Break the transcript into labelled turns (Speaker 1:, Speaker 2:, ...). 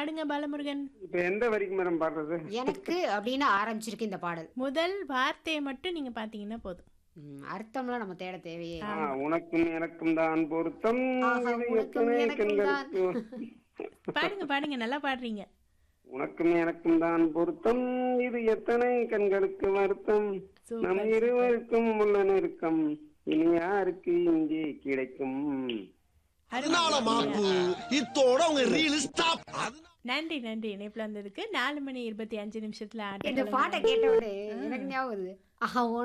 Speaker 1: பாடுங்க பாலமுருகன்
Speaker 2: இப்ப எந்த வரைக்கும் மேடம் பாடுறது
Speaker 3: எனக்கு அப்படின்னு ஆரம்பிச்சிருக்கு இந்த பாடல்
Speaker 1: முதல் வார்த்தையை மட்டும் நீங்க பாத்தீங்கன்னா போதும்
Speaker 3: ம், அர்த்தம்லாம் நம்ம தேட தேவையே
Speaker 2: ஆ, உனக்கும் எனக்கும் தான் பொருத்தம்
Speaker 3: ஆஹா,
Speaker 2: இது
Speaker 3: உனக்கும்
Speaker 2: எத்தனை
Speaker 3: எனக்கும் தான்.
Speaker 2: கண்களுக்கு
Speaker 1: பாடுங்க பாடுங்க நல்லா பாடுறீங்க
Speaker 2: உனக்கும் எனக்கும் தான் பொருத்தம் இது எத்தனை கண்களுக்கு வருத்தம்
Speaker 1: சூப்பர்,
Speaker 2: நம் இருவருக்கும் உள்ள நெருக்கம் இனி யாருக்கு இங்கே கிடைக்கும்
Speaker 4: அதனால மாப்பு இத்தோட உங்க ரீல் ஸ்டாப்
Speaker 1: நன்றி நன்றி இணைப்புல வந்ததுக்கு நாலு மணி இருபத்தி அஞ்சு நிமிஷத்துல
Speaker 3: இந்த
Speaker 1: ஆட்டம்
Speaker 3: பாட்டை கேட்ட உடனே எனக்கு ஞாபகம் வருது ஆஹா